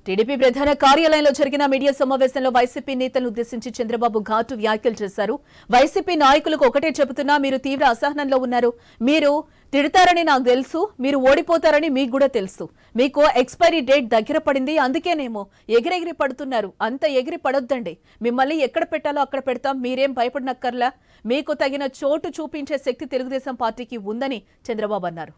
TDP ప్రధాన కార్యాలయంలో జరిగిన మీడియా సమావేశంలో వైసీపీ నేతలను ఉద్దేశించి చంద్రబాబు ఘాటు వ్యాఖ్యలు చేశారు వైసీపీ నాయకులకు ఒకటే చెబుతున్నా మీరు తీవ్ర అసహనంలో ఉన్నారు మీరు తిడతారని నాకు తెలుసు మీరు ఓడిపోతారని మీకు కూడా తెలుసు మీకు ఎక్స్పైరీ డేట్ దగ్గర పడింది అందుకేనేమో ఎగిరెగిరి పడుతున్నారు అంత ఎగిరి పడొద్దండి మిమ్మల్ని ఎక్కడ పెట్టాలో అక్కడ పెడతాం మీరేం భయపడనక్కర్లా మీకు తగిన చోటు చూపించే శక్తి తెలుగుదేశం పార్టీకి ఉందని చంద్రబాబు అన్నారు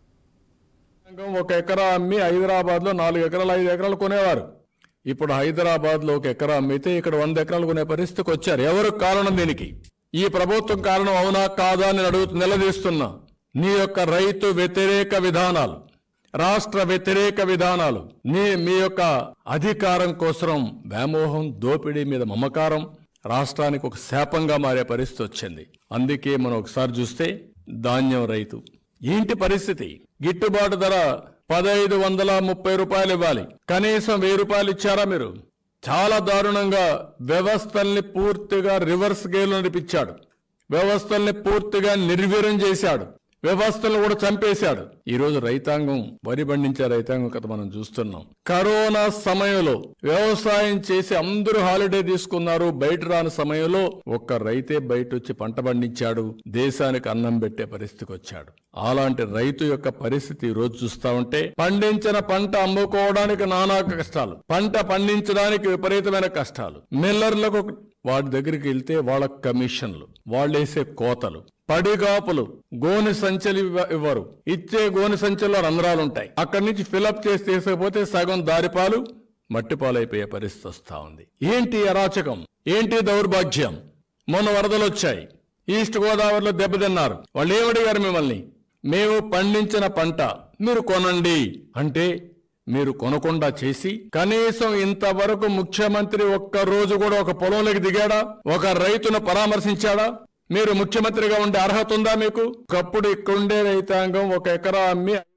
సంఘం ఒక ఎకరా అమ్మి హైదరాబాద్ లో నాలుగు ఎకరాలు ఐదు ఎకరాలు కొనేవారు ఇప్పుడు హైదరాబాద్ లో ఒక ఎకరా అమ్మితే ఇక్కడ వంద ఎకరాలు కొనే పరిస్థితికి వచ్చారు ఎవరు కారణం దీనికి ఈ ప్రభుత్వం కారణం అవునా కాదా అని అడుగు నిలదీస్తున్నా నీ యొక్క రైతు వ్యతిరేక విధానాలు రాష్ట్ర వ్యతిరేక విధానాలు నీ మీ యొక్క అధికారం కోసం వ్యామోహం దోపిడీ మీద మమకారం రాష్ట్రానికి ఒక శాపంగా మారే పరిస్థితి వచ్చింది అందుకే మనం ఒకసారి చూస్తే ధాన్యం రైతు ఏంటి పరిస్థితి గిట్టుబాటు ధర పదహైదు వందల ముప్పై రూపాయలు ఇవ్వాలి కనీసం వెయ్యి రూపాయలు ఇచ్చారా మీరు చాలా దారుణంగా వ్యవస్థల్ని పూర్తిగా రివర్స్ గేర్లో నడిపించాడు వ్యవస్థల్ని పూర్తిగా నిర్వీర్యం చేశాడు వ్యవస్థలను కూడా చంపేశాడు ఈ రోజు రైతాంగం వరి పండించే రైతాంగం కథ మనం చూస్తున్నాం కరోనా సమయంలో వ్యవసాయం చేసి అందరూ హాలిడే తీసుకున్నారు బయట రాని సమయంలో ఒక్క రైతే బయట వచ్చి పంట పండించాడు దేశానికి అన్నం పెట్టే పరిస్థితికి వచ్చాడు అలాంటి రైతు యొక్క పరిస్థితి ఈ రోజు చూస్తా ఉంటే పండించిన పంట అమ్ముకోవడానికి నానా కష్టాలు పంట పండించడానికి విపరీతమైన కష్టాలు మిల్లర్లకు వాడి దగ్గరికి వెళ్తే వాళ్ళ కమిషన్లు వాళ్ళేసే కోతలు పడిగాపులు గోని సంచులు ఇవ్వ- ఇవ్వరు ఇచ్చే గోని సంచుల్లో రంధ్రాలు ఉంటాయి అక్కడి నుంచి ఫిలప్ చేసి తీసుకుపోతే సగం దారిపాలు మట్టిపాలైపోయే పరిస్థితి వస్తా ఉంది ఏంటి అరాచకం ఏంటి దౌర్భాగ్యం మొన్న వరదలు వచ్చాయి ఈస్ట్ గోదావరిలో దెబ్బతిన్నారు వాళ్ళు ఏమడిగారు మిమ్మల్ని మేము పండించిన పంట మీరు కొనండి అంటే మీరు కొనకుండా చేసి కనీసం ఇంతవరకు ముఖ్యమంత్రి ఒక్క రోజు కూడా ఒక పొలంలోకి దిగాడా ఒక రైతును పరామర్శించాడా మీరు ముఖ్యమంత్రిగా ఉండే అర్హత ఉందా మీకు ఒకప్పుడు ఇక్కడుండే రైతాంగం ఒక ఎకరా అమ్మి